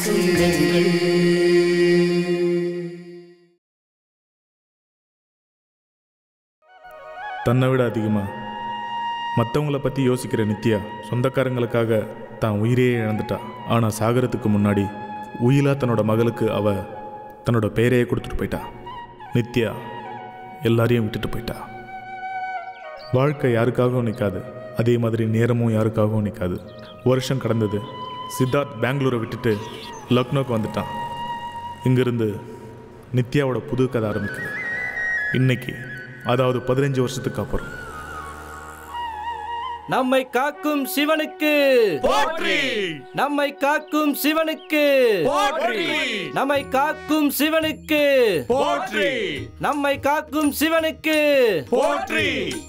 சொந்தங்கள் தன்னை விட அதிகமாக மற்றவங்கள பற்றி யோசிக்கிற நித்யா சொந்தக்காரங்களுக்காக தான் உயிரையே இழந்துட்டா ஆனால் சாகரத்துக்கு முன்னாடி உயிலா தன்னோட மகளுக்கு அவ தன்னோட பெயரையே கொடுத்துட்டு போயிட்டா நித்யா எல்லாரையும் விட்டுட்டு போயிட்டா வாழ்க்கை யாருக்காகவும் நிற்காது அதே மாதிரி நேரமும் யாருக்காகவும் நிற்காது வருஷம் கடந்தது சித்தார்த் பெங்களூரை விட்டுட்டு லக்னோக்கு வந்துட்டான் இங்கிருந்து நித்யாவோட புது கதை ஆரம்பிக்குது இன்னைக்கு அதாவது பதினஞ்சு வருஷத்துக்கு அப்புறம் நம்மை காக்கும் சிவனுக்கு போற்றி நம்மை காக்கும் சிவனுக்கு போற்றி நம்மை காக்கும் சிவனுக்கு போற்றி நம்மை காக்கும் சிவனுக்கு போற்றி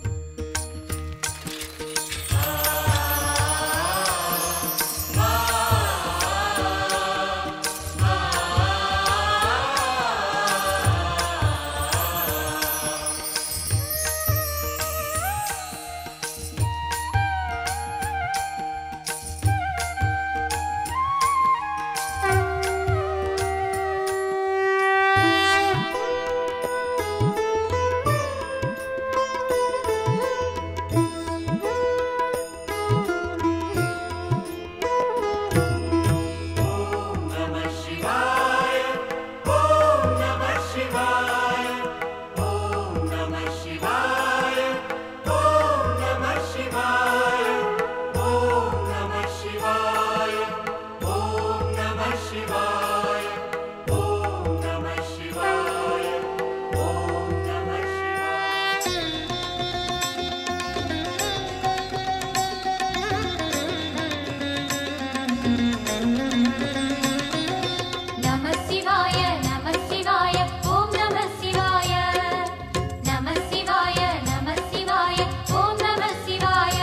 நம சிவாய நம சிவாய ஓம் நம சிவாய நம சிவாய நம சிவாய ஓம் நம சிவாய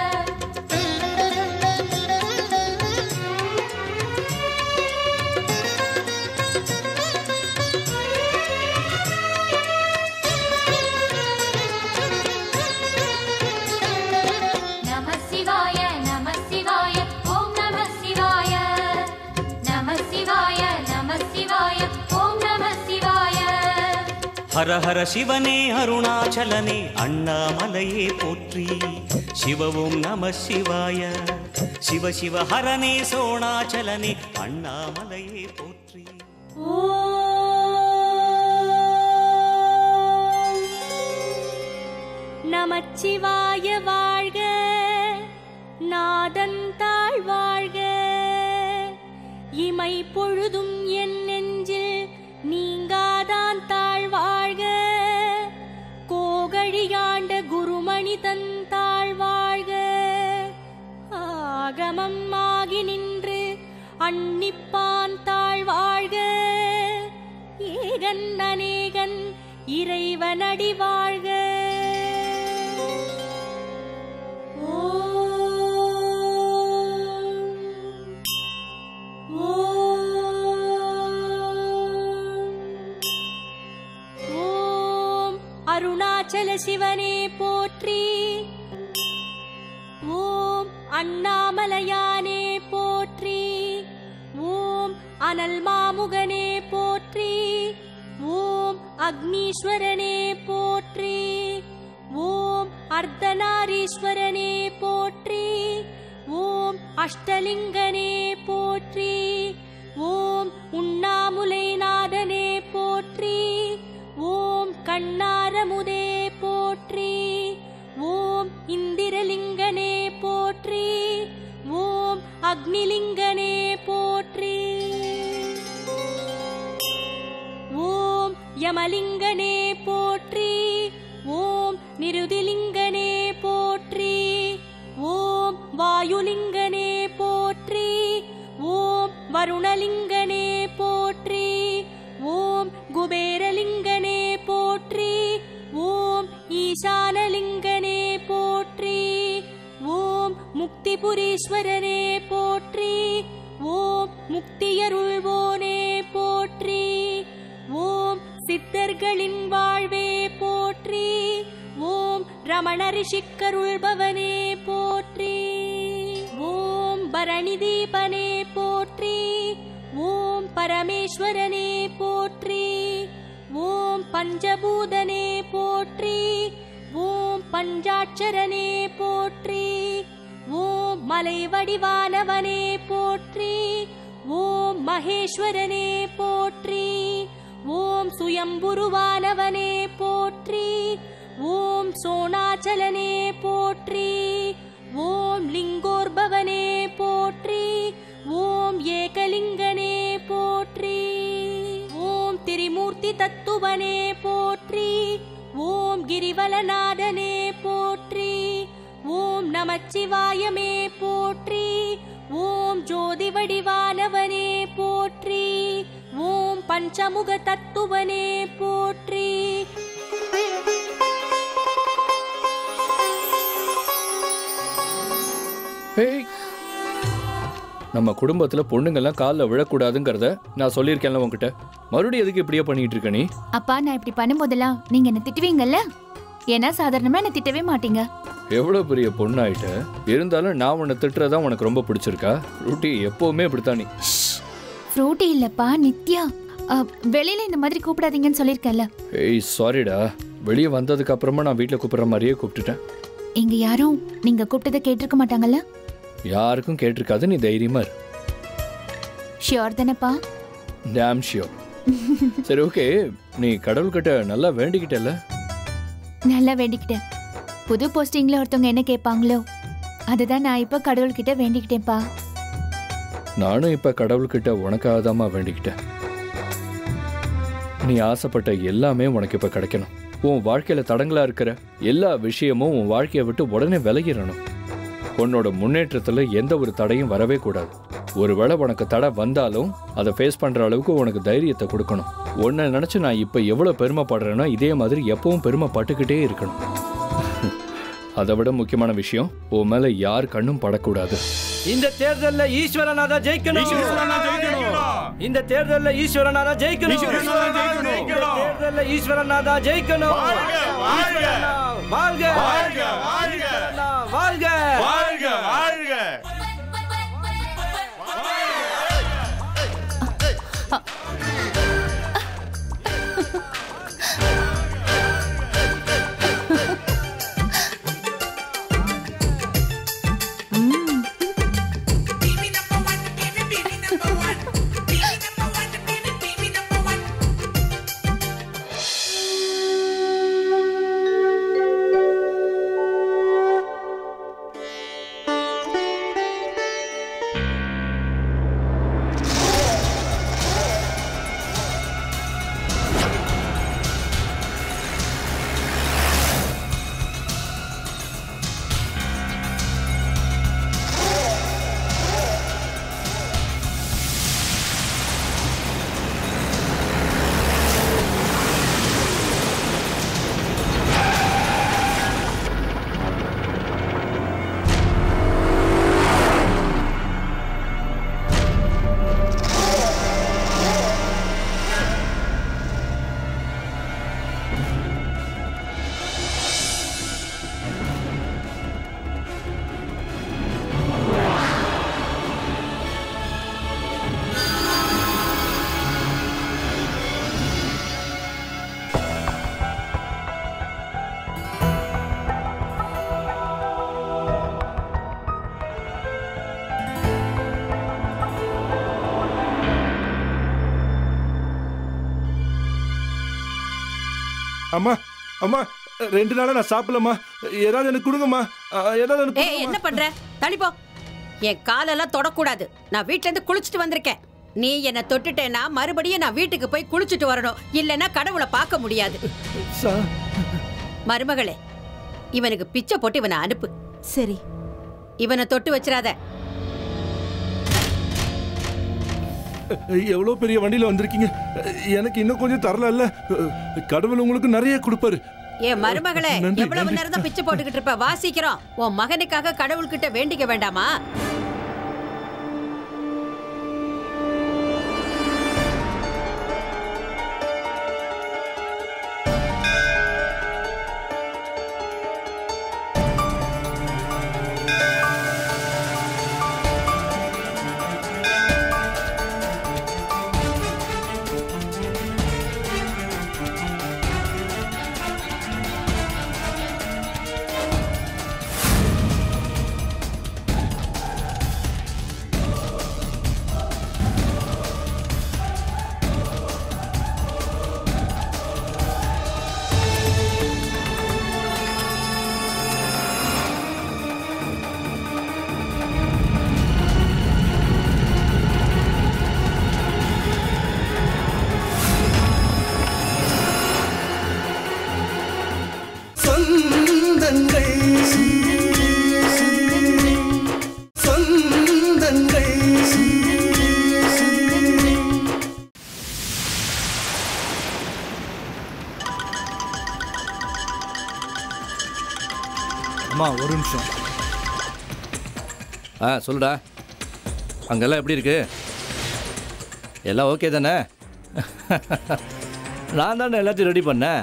நம சிவாய நம சிவாய ஓம் நம சிவாய நம சிவாய நம சிவாய ஓம் நம சிவாய ஹர ஹர சிவனே அருணாச்சலனே அண்ணாமலையே போற்றி சிவவும் நம சிவாய சிவ சிவ ஹரனே சோணாச்சலனே அண்ணாமலையே போற்றி நமச்சிவாய வாழ்க நாதன் தாழ் வாழ்க இமை பொழுதும் என் நெஞ்சில் நீங்காதான் தாழ் வாழ்க கோகழியாண்ட குருமணி தன் தாழ் வாழ்க ஆகமம் ஆகி நின்று அன்னிப்பான் தாழ் வாழ்க ஏகன் அநேகன் இறைவனடி வாழ்க ஓம் அருணாச்சல சிவனே போற்றி ஓம் அண்ணாமலையானே போற்றி ஓம் அனல் மாமுகனே போற்றி ஓம் அக்னீஸ்வரனே போற்றி ஓம் அர்த்தநாரீஸ்வரனே போற்றி ஓம் அஷ்டலிங்கனே போற்றி ஓம் உண்ணாமுலைநாதனே போற்றி ஓம் கண்ணாரமுதே போற்றி ஓம் இந்திரலிங்கனே போற்றி ஓம் அக்னிலிங்கனே போற்றி ஓம் யமலிங்கனே போற்றி ஓம் நிருதிலிங்கனே போற்றி ஓம் வாயுலிங்கனே போற்றி ஓம் வருணலிங்கனே போற்றி ஓம் குபேரலிங்கனே போற்றி ஓம் ஈசானலிங்கனே போற்றி ஓம் முக்திபுரீஸ்வரனே போற்றி ஓம் முக்தியருள்வோனே போற்றி ஓம் சித்தர்களின் வாழ்வே போற்றி ஓம் ரமண ரிஷிக்கருள்பவனே போற்றி ஓம் பரணி தீபனே போற்றி பரமேஸ்வரனே போற்றி ஓம் பஞ்சபூதனே போற்றி ஓம் பஞ்சாட்சரனே போற்றி ஓம் மலை வடிவானவனே போற்றி ஓம் மகேஸ்வரனே போற்றி ஓம் சுயம்புருவானவனே போற்றி ஓம் சோணாச்சலனே போற்றி ஓம் லிங்கோர்பவனே போற்றி ஓம் ஏகலிங்கனே போற்றி ஓம் திரிமூர்த்தி தத்துவனே போற்றி ஓம் கிரிவலநாதனே போற்றி ஓம் நமச்சிவாயமே போற்றி ஓம் ஜோதி வடிவானவனே போற்றி ஓம் பஞ்சமுக தத்துவனே போற்றி ஏய் நம்ம குடும்பத்துல பொண்ணுங்கெல்லாம் காலில் விழக்கூடாதுங்கிறத நான் சொல்லியிருக்கேன்ல உன்கிட்ட மறுபடியும் எதுக்கு இப்படியே பண்ணிட்டு இருக்க நீ அப்பா நான் இப்படி பண்ணும்போதெல்லாம் நீங்க என்ன திட்டுவீங்கல்ல ஏன்னா சாதாரணமா என்ன திட்டவே மாட்டீங்க எவ்வளவு பெரிய பொண்ணாயிட்ட இருந்தாலும் நான் உன்னை திட்டுறதா உனக்கு ரொம்ப பிடிச்சிருக்கா ரூட்டி எப்பவுமே இப்படித்தான் நீ ஃப்ரூட்டி இல்லப்பா நித்யா அ, வெளியில இந்த மாதிரி கூப்பிடாதீங்கன்னு சொல்லியிருக்கேன்ல ஏய் சாரிடா வெளியே வந்ததுக்கு அப்புறமா நான் வீட்டில் கூப்பிடுற மாதிரியே கூப்பிட்டுட்டேன் இங்க யாரும் நீங்க கூப்பிட்டதை கேட்டிருக்க மாட்டாங்கல்ல யாருக்கும் கேட்டிருக்காது நீ தைரியமா இரு ஷியோர் தானேப்பா டேம் ஷியோர் சரி ஓகே நீ கடவுள்கிட்ட நல்லா வேண்டிக்கிட்டல நல்லா வேண்டிக்கிட்டேன் புது போஸ்டிங்ல ஒருத்தவங்க என்ன கேட்பாங்களோ அதுதான் நான் இப்போ கடவுள்கிட்ட வேண்டிக்கிட்டேன்ப்பா நானும் இப்ப கடவுள்கிட்ட உனக்காக தாம்மா வேண்டிக்கிட்டேன் நீ ஆசைப்பட்ட எல்லாமே உனக்கு இப்ப கிடைக்கணும் உன் வாழ்க்கையில தடங்களா இருக்கிற எல்லா விஷயமும் உன் வாழ்க்கையை விட்டு உடனே விலகிடணும் உன்னோட முன்னேற்றத்துல எந்த ஒரு தடையும் வரவே கூடாது ஒருவேளை உனக்கு தடை வந்தாலும் அதை ஃபேஸ் பண்ற அளவுக்கு உனக்கு தைரியத்தை கொடுக்கணும் உன்னை நினைச்சு நான் இப்ப எவ்வளவு பெருமைப்படுறேனோ இதே மாதிரி எப்பவும் பெருமைப்பட்டுக்கிட்டே இருக்கணும் அதை விட முக்கியமான விஷயம் உன் மேல யார் கண்ணும் படக்கூடாது இந்த தேர்தல்ல ஈஸ்வரனாதான் ஜெயிக்கணும் இந்த தேர்தல்ல ஈஸ்வரனாதான் ஜெயிக்கணும் ஈஸ்வரனாதான் ஜெயிக்கணும். இந்த தேர்தல்ல ஈஸ்வரனாதான் ஜெயிக்கணும் வாழ்க, வாழ்க. வாழ்க வாழ்க, வாழ்க. ஈஸ்வரனா, வாழ்க வாழ்க வாழ்க அம்மா அம்மா ரெண்டு நாளா நான் சாப்பிடலம்மா ஏதாவது எனக்கு கொடுங்கம்மா அஹ், ஏதாவது எனக்கு ஏய் என்ன பண்ற தள்ளிப்போ என் காலெல்லாம் தொடக்கூடாது நான் வீட்ல இருந்து குளிச்சுட்டு வந்திருக்கேன் நீ என்ன தொட்டுட்டேன்னா மறுபடியும் நான் வீட்டுக்கு போய் குளிச்சுட்டு வரணும் இல்லைன்னா கடவுளை பார்க்க முடியாது சா- மருமகளே இவனுக்கு பிச்சை போட்டு இவனை அனுப்பு சரி இவனை தொட்டு வச்சிராத எவ்வளோ பெரிய வண்டியில வந்திருக்கீங்க எனக்கு இன்னும் கொஞ்சம் தரல கடவுள் உங்களுக்கு நிறைய கொடுப்பாரு ஏன் மருமகளே நன்றி, எவ்வளவு நன்றி. நேரம் தான் பிச்சை போட்டுக்கிட்டு இருப்ப வாசிக்கிறோம் உன் மகனுக்காக கடவுள்கிட்ட வேண்டிக்க வேண்டாமா அம்மா ஒரு நிமிஷம் ஆ சொல்லுடா அங்கெல்லாம் எப்படி இருக்கு எல்லாம் ஓகே தானே நான் தானே எல்லாத்தையும் ரெடி பண்ணேன்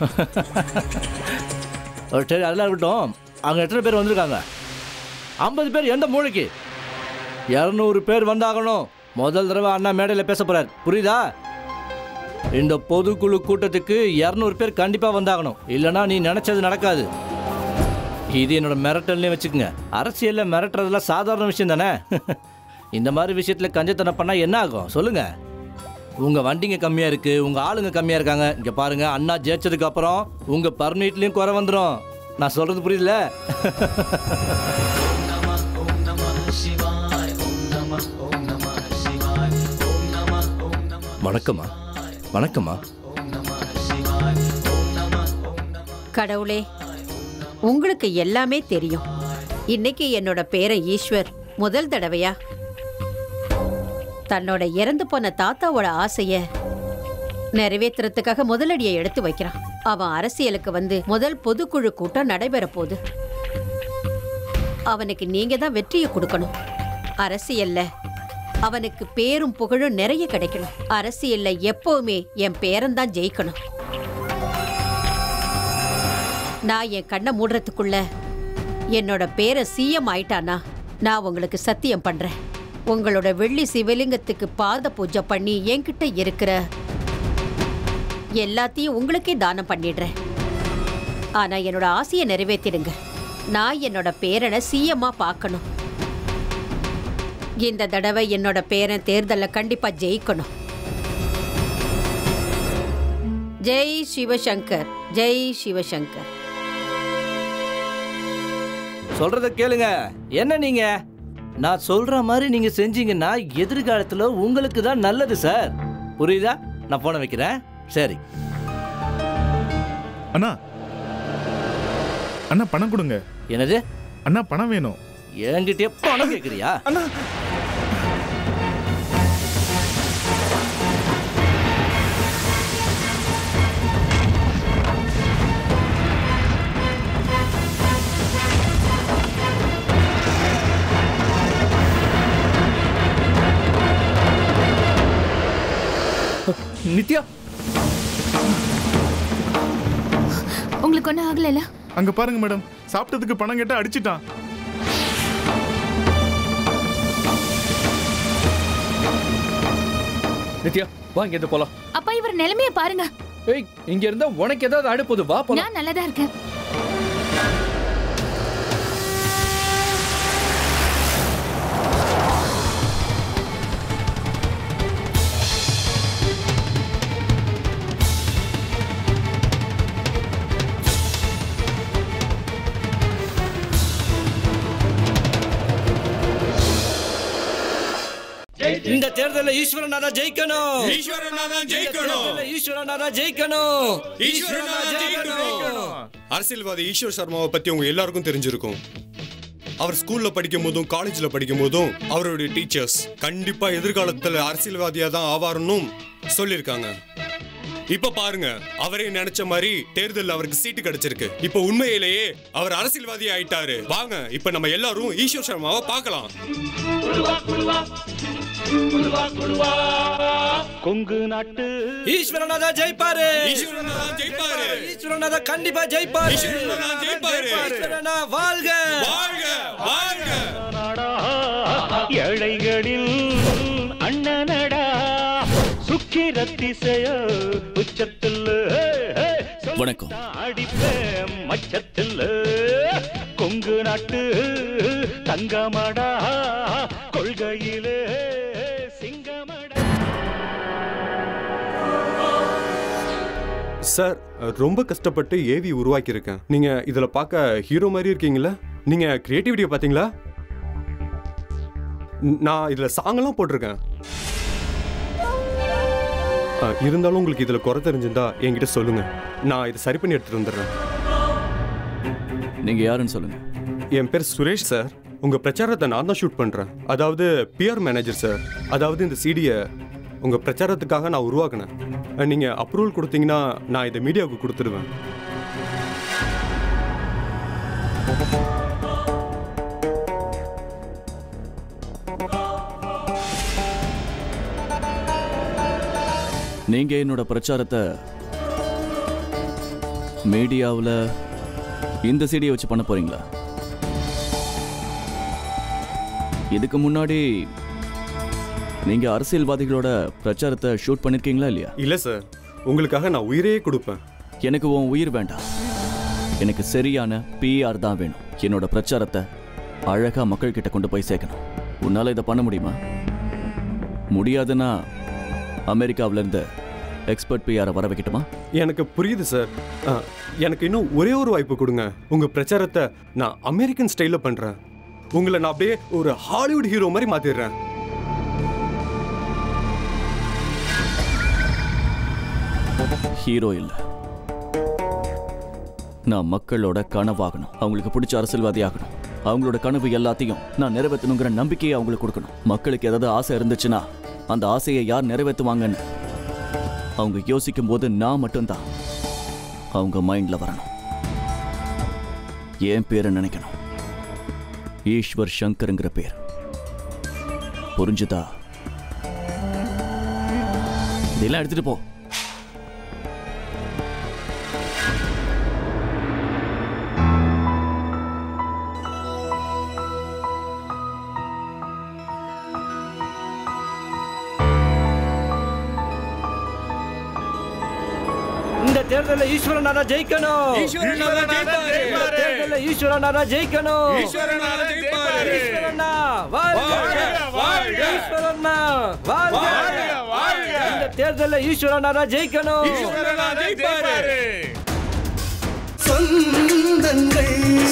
ஒரு சரி அதெல்லாம் இருக்கட்டும் அங்கே எத்தனை பேர் வந்திருக்காங்க ஐம்பது பேர் எந்த மூளைக்கு இரநூறு பேர் வந்தாகணும் முதல் தடவை அண்ணா மேடையில் பேச போறார் புரியுதா இந்த பொதுக்குழு கூட்டத்துக்கு இரநூறு பேர் கண்டிப்பாக வந்தாகணும் இல்லைன்னா நீ நினச்சது நடக்காது இது என்னோட மிரட்டல்னே வச்சுக்கோங்க அரசியலில் மிரட்டுறதுலாம் சாதாரண விஷயம் தானே இந்த மாதிரி விஷயத்தில் கஞ்சத்தனம் பண்ணால் என்ன ஆகும் சொல்லுங்க உங்கள் வண்டிங்க கம்மியாக இருக்குது உங்கள் ஆளுங்க கம்மியாக இருக்காங்க இங்கே பாருங்க அண்ணா ஜெயிச்சதுக்கு அப்புறம் உங்கள் பர்மிட்லேயும் குறை வந்துடும் நான் சொல்கிறது புரியுதுல வணக்கம்மா வணக்கம்மா கடவுளே உங்களுக்கு எல்லாமே தெரியும் இன்னைக்கு என்னோட பேரன் ஈஸ்வர் முதல் தடவையா தன்னோட இறந்து போன தாத்தாவோட ஆசைய நிறைவேத்துறதுக்காக முதலடியை எடுத்து வைக்கிறான் அவன் அரசியலுக்கு வந்து முதல் பொதுக்குழு கூட்டம் நடைபெற போகுது அவனுக்கு நீங்க தான் வெற்றியை கொடுக்கணும் அரசியல்ல அவனுக்கு பேரும் புகழும் நிறைய கிடைக்கணும் அரசியல்ல எப்பவுமே என் பேரன் தான் ஜெயிக்கணும் நான் என் கண்ணை மூடுறதுக்குள்ள என்னோட பேரை சிஎம் ஆயிட்டானா நான் உங்களுக்கு சத்தியம் பண்றேன் உங்களோட வெள்ளி சிவலிங்கத்துக்கு பாத பூஜை பண்ணி என்கிட்ட இருக்கிற எல்லாத்தையும் உங்களுக்கே தானம் பண்ணிடுறேன் ஆனா என்னோட ஆசையை நிறைவேற்றிடுங்க நான் என்னோட பேரனை சிஎம்மா பார்க்கணும் இந்த தடவை என்னோட பேரன் தேர்தலில் கண்டிப்பா ஜெயிக்கணும் ஜெய் சிவசங்கர் ஜெய் சிவசங்கர் சொல்கிறத கேளுங்க என்ன நீங்க நான் சொல்ற மாதிரி நீங்க செஞ்சீங்கன்னா எதிர்காலத்துல உங்களுக்கு தான் நல்லது சார் புரியுதா நான் போன வைக்கிறேன் சரி அண்ணா அண்ணா பணம் கொடுங்க என்னது அண்ணா பணம் வேணும் என்கிட்டயே பணம் கேட்குறியா அண்ணா நித்யா உங்களுக்கு ஒன்றும் ஆகலைல்ல அங்க பாருங்க மேடம் சாப்பிட்டதுக்கு பணம் கேட்டா அடிச்சிட்டான் நித்யா வா இங்க இருந்து போலாம் அப்பா இவர் நிலைமைய பாருங்க ஏய் இங்க இருந்தா உனக்கு ஏதாவது அடுப்பது வா போலாம் நான் நல்லதா இருக்கேன் இந்த தேர்தலில் ஈஸ்வரனாதான் ஜெயிக்கணும் ஈஸ்வரனாதான் ஜெயிக்கணும். இந்த தேர்தல்ல ஈஸ்வரனாதான் ஜெயிக்கணும் ஈஸ்வரனாதான் ஜெயிக்கணும். அரசியல்வாதி ஈஸ்வர் சர்மாவை பத்தி உங்க எல்லாருக்கும் தெரிஞ்சிருக்கும் அவர் ஸ்கூல்ல படிக்கும் போதும் காலேஜ்ல படிக்கும் போதும் அவருடைய டீச்சர்ஸ் கண்டிப்பா எதிர்காலத்துல அரசியல்வாதியா தான் ஆவாருன்னும் சொல்லியிருக்காங்க இப்ப பாருங்க அவரே நினைச்ச மாதிரி தேர்தல்ல அவருக்கு சீட்டு கிடைச்சிருக்கு இப்ப உண்மையிலேயே அவர் அரசியல்வாதி ஆயிட்டாரு வாங்க இப்ப நம்ம எல்லாரும் ஈஸ்வர் சர்மாவை பார்க்கலாம் கொங்கு நாட்டு ஈஸ்வரனாதான் ஜெயிப்பாரு ஈஸ்வரனாதான் ஜெயிப்பாரு. ஈஸ்வரனாதான் கண்டிப்பா ஜெயிப்பாரு ஈஸ்வரனாதான் ஜெயிப்பாரு. ஈஸ்வரனா வாழ்க வாழ்க வாழ்க ஏழைகளில் அண்ணனடா சுக்கிரத்திசைய உச்சத்தில் வணக்கம். அடிப்பேன் மச்சத்தில் கொங்கு நாட்டு தங்கமடா கொள்கையிலே சிங்கமடா சார் ரொம்ப கஷ்டப்பட்டு ஏவி உருவாக்கியிருக்கேன் நீங்க இதுல பார்க்க ஹீரோ மாதிரி இருக்கீங்களா நீங்க கிரியேட்டிவிட்டியை பார்த்தீங்களா ந- நான் இதுல சாங்கெல்லாம் போட்டிருக்கேன் ஆ, இருந்தாலும் உங்களுக்கு இதுல குறை தெரிஞ்சிருந்தா என்கிட்ட சொல்லுங்க நான் இதை சரி பண்ணி எடுத்துட்டு வந்துடுறேன் நீங்க யாருன்னு சொல்லுங்க என் பேர் சுரேஷ் சார் உங்க பிரச்சாரத்தை நான் தான் ஷூட் பண்றேன் அதாவது பிஆர் மேனேஜர் சார் அதாவது இந்த சிடியை உங்க பிரச்சாரத்துக்காக நான் உருவாக்கினேன் அஹ், நீங்க அப்ரூவல் கொடுத்தீங்கன்னா நான் இதை மீடியாவுக்கு கொடுத்துடுவேன் நீங்க என்னோட பிரச்சாரத்தை மீடியாவில் இந்த சீடியை வச்சு பண்ண போறீங்களா இதுக்கு முன்னாடி நீங்க அரசியல்வாதிகளோட பிரச்சாரத்தை ஷூட் பண்ணிருக்கீங்களா இல்லையா இல்ல சார் உங்களுக்காக நான் உயிரையே கொடுப்பேன் எனக்கு உன் உயிர் வேண்டாம் எனக்கு சரியான பிஆர் தான் வேணும் என்னோட பிரச்சாரத்தை அழகா மக்கள் கிட்ட கொண்டு போய் சேர்க்கணும் உன்னால இதை பண்ண முடியுமா முடியாதுன்னா அமெரிக்காவுல இருந்து எக்ஸ்பர்ட் பிஆரை வர வைக்கட்டுமா எனக்கு புரியுது சார் ஆ, எனக்கு இன்னும் ஒரே ஒரு வாய்ப்பு கொடுங்க உங்க பிரச்சாரத்தை நான் அமெரிக்கன் ஸ்டைல்ல பண்றேன் உங்களை நான் அப்படியே ஒரு ஹாலிவுட் ஹீரோ மாதிரி மாத்திடுறேன் ஹீரோ இல்ல நான் மக்களோட கனவாகணும் அவங்களுக்கு பிடிச்ச அரசியல்வாதி ஆகணும் அவங்களோட கனவு எல்லாத்தையும் நான் நிறைவேற்றணுங்கிற நம்பிக்கையை அவங்களுக்கு கொடுக்கணும் மக்களுக்கு ஏதாவது ஆசை இருந்துச்சுன்னா அந்த ஆசையை யார் நிறைவேற்றுவாங்கன்னு அவங்க யோசிக்கும் போது நான் மட்டும்தான் அவங்க மைண்ட்ல வரணும் என் பேரை நினைக்கணும் ஈஸ்வர் சங்கருங்கிற பேர் புரிஞ்சுதா இதெல்லாம் எடுத்துட்டு போ இந்த தேர்தல்ல ஈஸ்வரனாரா ஜெயிக்கணும் ஈஸ்வரனாரா ஜெயிப்பாரு. இந்த தேர்தல்ல ஈஸ்வரனாரா ஜெயிக்கணும் ஈஸ்வரனாரா ஜெயிப்பாரு. ஈஸ்வரனா வாழ்க வாழ்க, வாழ்க. ஈஸ்வரனா வாழ்க வாழ்க, வாழ்க. இந்த தேர்தல்ல ஈஸ்வரனாரா ஜெயிக்கணும் ஈஸ்வரனா ஜெயிப்பாரு. சொந்தங்கள்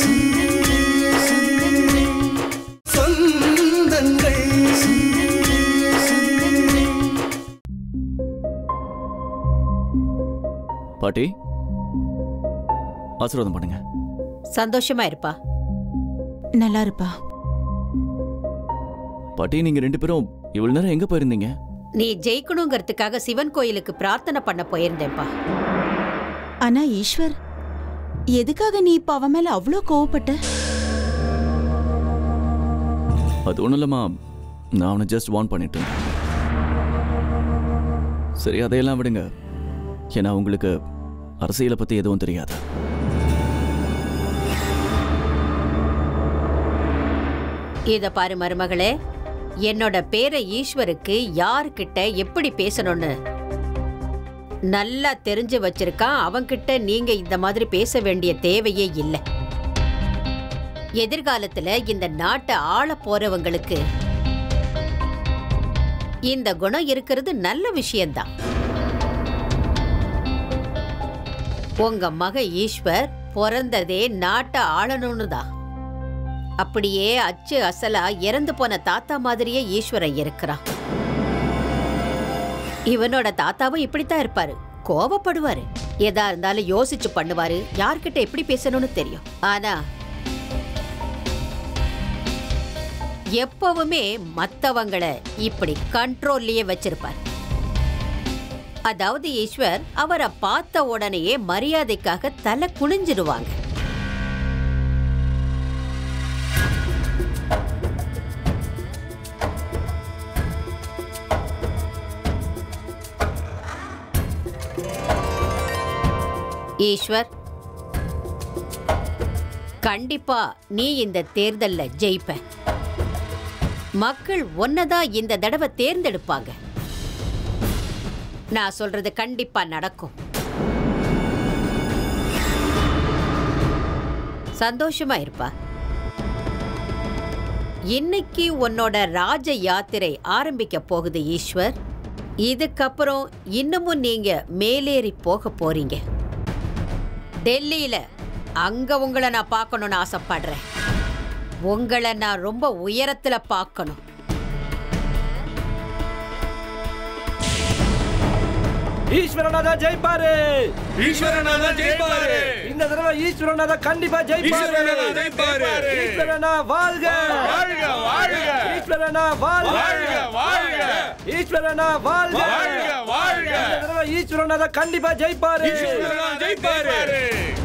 சொந்தங்கள் பாட்டி ஆசீர்வாதம் பண்ணுங்க சந்தோஷமா இருப்பா நல்லா இருப்பா பாட்டி நீங்க ரெண்டு பேரும் இவ்வளவு நேரம் எங்க போயிருந்தீங்க நீ ஜெயிக்கணுங்கிறதுக்காக சிவன் கோயிலுக்கு பிரார்த்தனை பண்ண போயிருந்தேன்ப்பா ஆனா ஈஸ்வர் எதுக்காக நீ இப்ப அவன் மேல அவ்வளோ கோவப்பட்ட அது ஒண்ணும் இல்லம்மா நான் அவனை ஜஸ்ட் வார்ன் பண்ணிட்டு இருந்தேன் சரி அதையெல்லாம் விடுங்க ஏன்னா உங்களுக்கு அரசியலை பத்தி எதுவும் தெரியாது இத பாரு மருமகளே என்னோட பேரை ஈஸ்வருக்கு யார்கிட்ட எப்படி பேசணும்னு நல்லா தெரிஞ்சு வச்சிருக்கான் அவன்கிட்ட நீங்க இந்த மாதிரி பேச வேண்டிய தேவையே இல்லை எதிர்காலத்துல இந்த நாட்டை ஆள போறவங்களுக்கு இந்த குணம் இருக்கிறது நல்ல விஷயம்தான் உங்க மக ஈஸ்வர் பிறந்ததே நாட்டை ஆளணும்னு தான் அப்படியே அச்சு அசலா இறந்து போன தாத்தா மாதிரியே ஈஸ்வரன் இருக்கிறான் இவனோட தாத்தாவும் இப்படித்தான் இருப்பாரு கோவப்படுவாரு எதா இருந்தாலும் யோசிச்சு பண்ணுவாரு யார்கிட்ட எப்படி பேசணும்னு தெரியும் ஆனா எப்பவுமே மத்தவங்கள இப்படி கண்ட்ரோல்லயே வச்சிருப்பார் அதாவது ஈஸ்வர் அவரை பார்த்த உடனேயே மரியாதைக்காக தலை குனிஞ்சிடுவாங்க ஈஸ்வர் கண்டிப்பா நீ இந்த தேர்தல்ல ஜெயிப்ப மக்கள் ஒன்னதான் இந்த தடவை தேர்ந்தெடுப்பாங்க நான் சொல்றது கண்டிப்பா நடக்கும் சந்தோஷமா இருப்பா இன்னைக்கு உன்னோட ராஜ யாத்திரை ஆரம்பிக்க போகுது ஈஸ்வர் இதுக்கப்புறம் இன்னமும் நீங்க மேலேறி போக போறீங்க டெல்லியில அங்க உங்களை நான் பார்க்கணும்னு ஆசைப்படுறேன் உங்களை நான் ரொம்ப உயரத்துல பார்க்கணும் ஈஸ்வரனாரா ஜெயிப்பாரு ஈஸ்வரனாரா ஜெயிப்பாரு. இந்த தடவை ஈஸ்வரனாரா கண்டிப்பா ஜெயிப்பாரு ஈஸ்வரனாரா ஜெயிப்பாரு. ஈஸ்வரனா வாழ்க வாழ்க, வாழ்க. ஈஸ்வரனா வாழ்க வாழ்க, வாழ்க. ஈஸ்வரனா வாழ்க வாழ்க, வாழ்க. இந்த தடவை ஈஸ்வரனாரா கண்டிப்பா ஜெயிப்பாரு ஈஸ்வரனா ஜெயிப்பாரு.